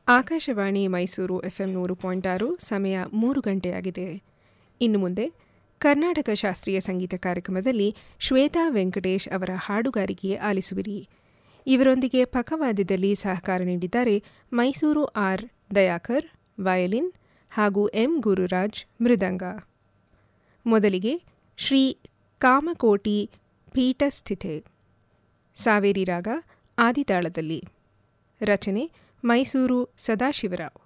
Akashvani Mysuru FM ನೂರು point ಆರು ಸಮಯ ಮೂರು ಗಂಟೆಯಾಗಿದೆ ಇನ್ನು ಮುಂದೆ ಕರ್ನಾಟಕ ಶಾಸ್ತ್ರೀಯ ಸಂಗೀತ ಕಾರ್ಯಕ್ರಮದಲ್ಲಿ ಶ್ವೇತಾ ವೆಂಕಟೇಶ್ ಅವರ ಹಾಡುಗಾರಿಕೆ ಆಲಿಸುವಿರಿ ಇವರೊಂದಿಗೆ ಪಕ್ಕವಾದ್ಯದಲ್ಲಿ ಸಹಕಾರ ನೀಡಿದ್ದಾರೆ ಮೈಸೂರು ಆರ್ ದಯಾಕರ್ ವಯಲಿನ್ ಹಾಗೂ ಎಂ ಗುರುರಾಜ್ ಮೃದಂಗ ಮೊದಲಿಗೆ ಶ್ರೀ ಕಾಮಕೋಟಿ ಪೀಠಸ್ಥಿತೆ ಸಾವೇರಿ ರಾಗ ಆದಿತಾಳದಲ್ಲಿ ರಚನೆ ಮೈಸೂರು ಸದಾಶಿವರಾವ್